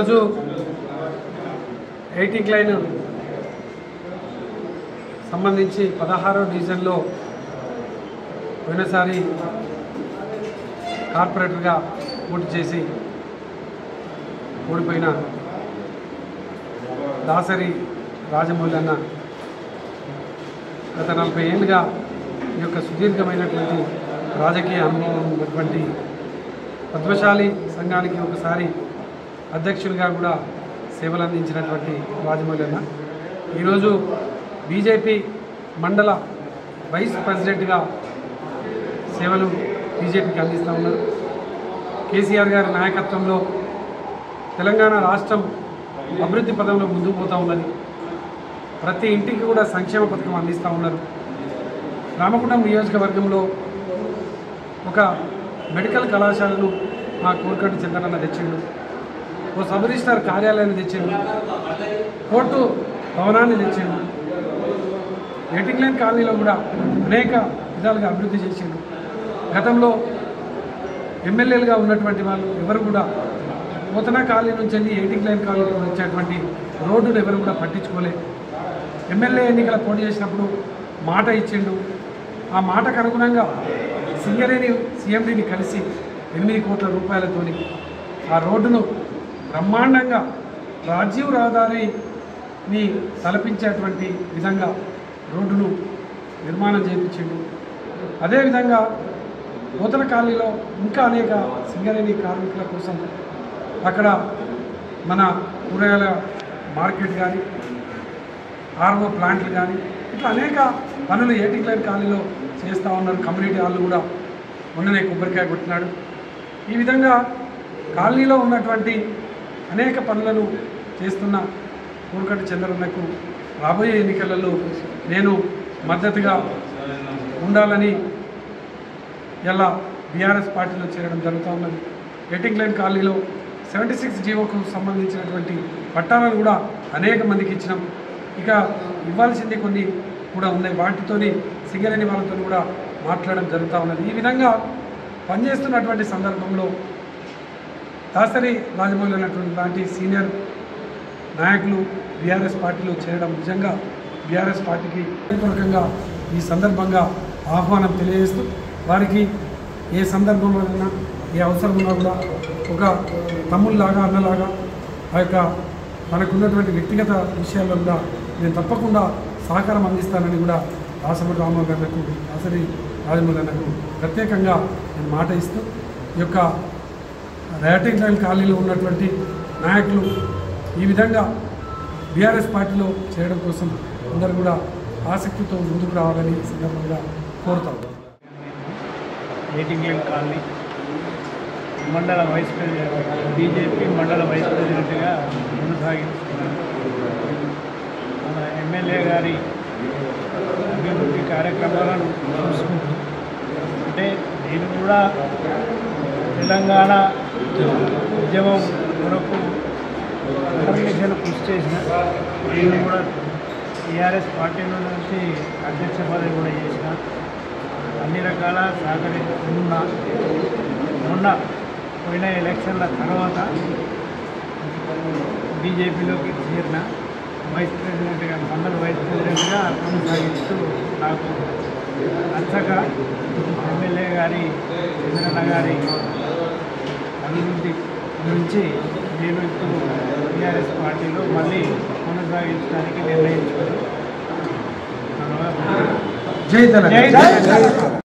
ఈరోజు ఎయిటింగ్ లైన్ సంబంధించి పదహారో డివిజన్లో పోయినసారి కార్పొరేటర్గా పోటీ చేసి ఓడిపోయిన దాసరి రాజమౌళి అన్న గత నలభై ఏళ్ళుగా ఈ యొక్క సుదీర్ఘమైనటువంటి రాజకీయ అనుభవం ఉన్నటువంటి పద్మశాలి సంఘానికి ఒకసారి అధ్యక్షులుగా కూడా సేవలు అందించినటువంటి రాజమౌళి అన్న ఈరోజు బీజేపీ మండల వైస్ ప్రెసిడెంట్గా సేవలు బీజేపీకి అందిస్తూ ఉన్నారు కేసీఆర్ గారి నాయకత్వంలో తెలంగాణ రాష్ట్రం అభివృద్ధి పదంలో ముందుకు పోతూ ఉన్నది ప్రతి ఇంటికి కూడా సంక్షేమ పథకం అందిస్తూ ఉన్నారు రామగుండం నియోజకవర్గంలో ఒక మెడికల్ కళాశాలను మా కోరికటి చంద్రన్న తెచ్చిండు ఓ సబ్ రిజిస్టార్ కార్యాలయాన్ని తెచ్చిండు కోర్టు భవనాన్ని తెచ్చిండు ఎయిటింగ్ లైన్ కాలనీలో కూడా అనేక విధాలుగా అభివృద్ధి చేసిండు గతంలో ఎమ్మెల్యేలుగా ఉన్నటువంటి వాళ్ళు ఎవరు కూడా నూతన కాలనీ నుంచి వెళ్ళి ఎయిటింగ్ లైన్ కాలనీకి వచ్చేటువంటి రోడ్డును ఎవరు కూడా పట్టించుకోలేదు ఎమ్మెల్యే ఎన్నికల పోటీ చేసినప్పుడు మాట ఇచ్చిండు ఆ మాటకు అనుగుణంగా సింగరేణి సీఎండీని కలిసి ఎనిమిది కోట్ల రూపాయలతోని ఆ రోడ్డును బ్రహ్మాండంగా రాజీవ్ రహదారిని తలపించేటువంటి విధంగా రోడ్డును నిర్మాణం చేయించిండు అదేవిధంగా నూతన కాలనీలో ఇంకా అనేక సింగరేణి కార్మికుల కోసం అక్కడ మన కూరగాయల మార్కెట్ కానీ ఆర్ఓ ప్లాంట్లు కానీ ఇట్లా అనేక పనులు ఏటింగ్ లైన్ కాలనీలో చేస్తూ ఉన్నారు కమ్యూనిటీ హాల్ కూడా మొన్ననే కొబ్బరికాయ కొట్టినాడు ఈ విధంగా కాలనీలో ఉన్నటువంటి అనేక పనులను చేస్తున్న కూరకటి చంద్రన్నకు రాబోయే ఎన్నికలలో నేను మద్దతుగా ఉండాలని ఇలా బీఆర్ఎస్ పార్టీలో చేరడం జరుగుతూ ఉన్నది ఎయిటింగ్ లైన్ కాలనీలో సెవెంటీ సిక్స్ జీవోకు సంబంధించినటువంటి పట్టాలను కూడా అనేక మందికి ఇచ్చినాం ఇక ఇవ్వాల్సింది కొన్ని కూడా ఉన్నాయి వాటితోని సింగరేణి వాళ్ళతో కూడా మాట్లాడడం జరుగుతూ ఉన్నది ఈ విధంగా పనిచేస్తున్నటువంటి సందర్భంలో దాసరి రాజమౌళి అనేటువంటి లాంటి సీనియర్ నాయకులు బీఆర్ఎస్ పార్టీలో చేరడం నిజంగా బీఆర్ఎస్ పార్టీకి పూర్వకంగా ఈ సందర్భంగా ఆహ్వానం తెలియజేస్తూ వారికి ఏ సందర్భంలోనైనా ఏ అవసరం ఉన్నా కూడా ఒక తమ్ముళ్ళలాగా అన్నలాగా ఆ యొక్క మనకున్నటువంటి వ్యక్తిగత విషయాల్లో కూడా నేను తప్పకుండా సహకారం అందిస్తానని కూడా దాసమూరి రామరావు గారికి దాసరి రాజమౌళి అన్నకు ప్రత్యేకంగా నేను మాట ఇస్తూ ఈ యొక్క రైటింగ్ లైన్ కాలనీలో ఉన్నటువంటి నాయకులు ఈ విధంగా బీఆర్ఎస్ పార్టీలో చేరడం కోసం అందరూ కూడా ఆసక్తితో ముందుకు రావాలని ఈ సందర్భంగా కోరుతాం మీటింగ్ లైన్ కాలనీ మండల వైస్ ప్రెసిడెంట్ బీజేపీ మండల వైస్ ప్రెసిడెంట్గా కొనసాగిస్తున్నాను మన ఎమ్మెల్యే గారి అభివృద్ధి కార్యక్రమాలను చూసుకుంటూ అంటే నేను కూడా తెలంగాణ ఉద్యమం కొరకు కమ్యూనికేషన్ కృషి చేసిన నేను కూడా టీఆర్ఎస్ పార్టీ నుంచి అధ్యక్ష పదవి కూడా చేసిన అన్ని రకాల సహకరిస్తున్నా మొన్న పోయిన ఎలక్షన్ల తర్వాత బీజేపీలోకి చేరిన వైస్ ప్రెసిడెంట్గా మండల వైస్ ప్రెసిడెంట్గా కొనసాగిస్తూ నాకు నచ్చక ఎమ్మెల్యే గారి చంద్రన్న గారి అభివృద్ధి నుంచి నేను ఇప్పుడు టీఆర్ఎస్ పార్టీలో మళ్ళీ కొనసాగించడానికి నిర్ణయించుకున్నాను జై తెలంగాణ జై తెలంగాణ.